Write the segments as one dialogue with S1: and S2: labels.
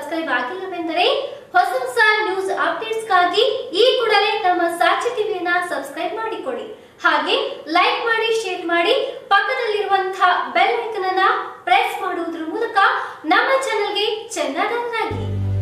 S1: subscribe ಆಗಿಲ್ಲವೆಂದರೆ ಹೊಸ ಹೊಸ news ಅಪ್ಡೇಟ್ಸ್ಗಾಗಿ ಈ ಕೂಡಲೇ ನಮ್ಮ ಸಾಕ್ಷಿ ಟಿವಿಯನ್ನ ಸಬ್ಸ್ಕ್ರೈಬ್ ಮಾಡಿಕೊಳ್ಳಿ ಹಾಗೆ ಲೈಕ್ ಮಾಡಿ ಶೇರ್ ಮಾಡಿ ಪಕ್ಕದಲ್ಲಿರುವಂತಹ ಬೆಲ್ ಐಕನ್ ಅನ್ನ ಪ್ರೆಸ್ ಮಾಡುವುದರ ಮೂಲಕ ನಮ್ಮ ಚಾನೆಲ್ಗೆ ಚೆನ್ನಾಗಿ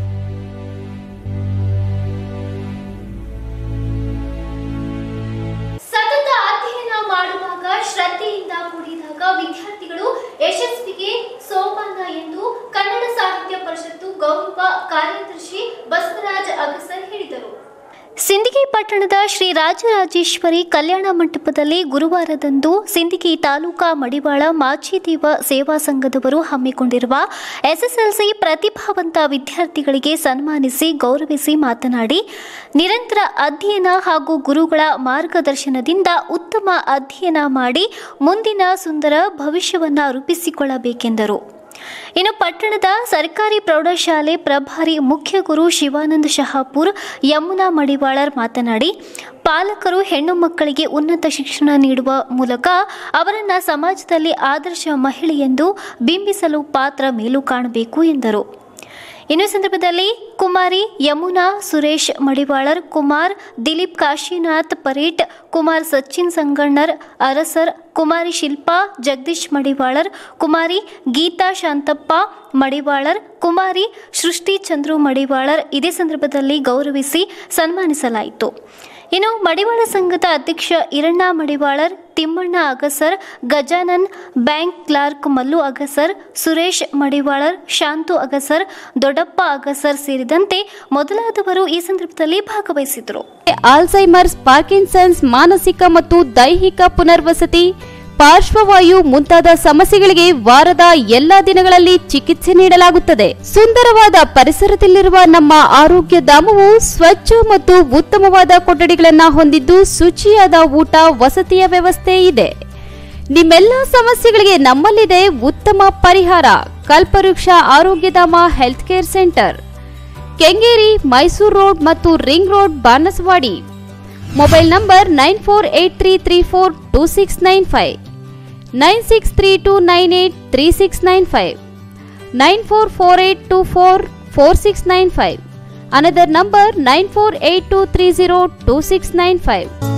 S1: ಸತತ ಅಧ್ಯಯನ ಮಾಡುವಾಗ ಶ್ರದ್ಧೆಯಿಂದ ಕೂಡಿದಾಗ ವಿದ್ಯಾರ್ಥಿಗಳು ಯಶಸ್ವಿಗೆ ಸೋಪಾನ ಎಂದು ಕನ್ನಡ ಸಾಹಿತ್ಯ ಪರಿಷತ್ತು ಗೌರವ ಕಾರ್ಯದರ್ಶಿ ಬಸವರಾಜ್ ಅಗಸರ್ ಹೇಳಿದರು ಸಿಂದಗಿ ಪಟ್ಟಣದ ಶ್ರೀ ರಾಜರಾಜೇಶ್ವರಿ ಕಲ್ಯಾಣ ಮಂಟಪದಲ್ಲಿ ಗುರುವಾರದಂದು ಸಿಂದಗಿ ತಾಲೂಕಾ ಮಡಿವಾಳ ಮಾಚಿದೇವ ಸೇವಾ ಸಂಘದವರು ಹಮ್ಮಿಕೊಂಡಿರುವ ಎಸ್ಎಸ್ಎಲ್ಸಿ ಪ್ರತಿಭಾವಂತ ವಿದ್ಯಾರ್ಥಿಗಳಿಗೆ ಸನ್ಮಾನಿಸಿ ಗೌರವಿಸಿ ಮಾತನಾಡಿ ನಿರಂತರ ಅಧ್ಯಯನ ಹಾಗೂ ಗುರುಗಳ ಮಾರ್ಗದರ್ಶನದಿಂದ ಉತ್ತಮ ಅಧ್ಯಯನ ಮಾಡಿ ಮುಂದಿನ ಸುಂದರ ಭವಿಷ್ಯವನ್ನು ರೂಪಿಸಿಕೊಳ್ಳಬೇಕೆಂದರು ಇನ್ನು ಪಟ್ಟಣದ ಸರ್ಕಾರಿ ಪ್ರೌಢಶಾಲೆ ಪ್ರಭಾರಿ ಮುಖ್ಯ ಗುರು ಶಿವಾನಂದ ಶಹಾಪುರ್ ಯಮುನಾ ಮಡಿವಾಳರ್ ಮಾತನಾಡಿ ಪಾಲಕರು ಹೆಣ್ಣು ಮಕ್ಕಳಿಗೆ ಉನ್ನತ ಶಿಕ್ಷಣ ನೀಡುವ ಮೂಲಕ ಅವರನ್ನು ಸಮಾಜದಲ್ಲಿ ಆದರ್ಶ ಮಹಿಳೆಯೆಂದು ಬಿಂಬಿಸಲು ಪಾತ್ರ ಮೇಲು ಕಾಣಬೇಕು ಎಂದರು ಇನ್ನು ಈ ಸಂದರ್ಭದಲ್ಲಿ ಕುಮಾರಿ ಯಮುನಾ ಸುರೇಶ್ ಮಡಿವಾಳರ್ ಕುಮಾರ್ ದಿಲೀಪ್ ಕಾಶಿನಾಥ್ ಪರೇಟ್ ಕುಮಾರ್ ಸಚಿನ್ ಸಂಗಣ್ಣರ್ ಅರಸರ್ ಕುಮಾರಿ ಶಿಲ್ಪಾ ಜಗದೀಶ್ ಮಡಿವಾಳರ್ ಕುಮಾರಿ ಗೀತಾ ಶಾಂತಪ್ಪ ಮಡಿವಾಳರ್ ಕುಮಾರಿ ಸೃಷ್ಟಿ ಚಂದ್ರು ಮಡಿವಾಳರ್ ಇದೇ ಸಂದರ್ಭದಲ್ಲಿ ಗೌರವಿಸಿ ಸನ್ಮಾನಿಸಲಾಯಿತು ಇನ್ನು ಮಡಿವಾಳ ಸಂಘದ ಅಧ್ಯಕ್ಷ ಈರಣ್ಣ ಮಡಿವಾಳರ್ ತಿಮ್ಮಣ್ಣ ಅಗಸರ್ ಗಜಾನನ್ ಬ್ಯಾಂಕ್ ಕ್ಲಾರ್ಕ್ ಮಲ್ಲು ಅಗಸರ್ ಸುರೇಶ್ ಮಡಿವಾಳರ್ ಶಾಂತು ಅಗಸರ್ ದೊಡ್ಡಪ್ಪ ಅಗಸರ್ ಸೇರಿದಂತೆ ಮೊದಲಾದವರು ಈ ಸಂದರ್ಭದಲ್ಲಿ ಭಾಗವಹಿಸಿದರು
S2: ಆಲ್ಝೈಮರ್ಸ್ ಪಾರ್ಕಿನ್ಸನ್ಸ್ ಮಾನಸಿಕ ಮತ್ತು ದೈಹಿಕ ಪುನರ್ವಸತಿ ಪಾರ್ಶ್ವವಾಯು ಮುಂತಾದ ಸಮಸ್ಯೆಗಳಿಗೆ ವಾರದ ಎಲ್ಲಾ ದಿನಗಳಲ್ಲಿ ಚಿಕಿತ್ಸೆ ನೀಡಲಾಗುತ್ತದೆ ಸುಂದರವಾದ ಪರಿಸರದಲ್ಲಿರುವ ನಮ್ಮ ಆರೋಗ್ಯ ಧಾಮವು ಸ್ವಚ್ಛ ಮತ್ತು ಉತ್ತಮವಾದ ಕೊಠಡಿಗಳನ್ನು ಹೊಂದಿದ್ದು ಶುಚಿಯಾದ ಊಟ ವಸತಿಯ ವ್ಯವಸ್ಥೆ ಇದೆ ನಿಮ್ಮೆಲ್ಲ ಸಮಸ್ಯೆಗಳಿಗೆ ನಮ್ಮಲ್ಲಿದೆ ಉತ್ತಮ ಪರಿಹಾರ Kalpavriksha Arogyadhama health care centre Kengeri Mysuru road ಮತ್ತು ring road Banaswadi mobile number nine four eight three three four two six nine five nine six three two nine eight three six nine five nine four four eight two four four six nine five another number nine four eight two three zero two six nine five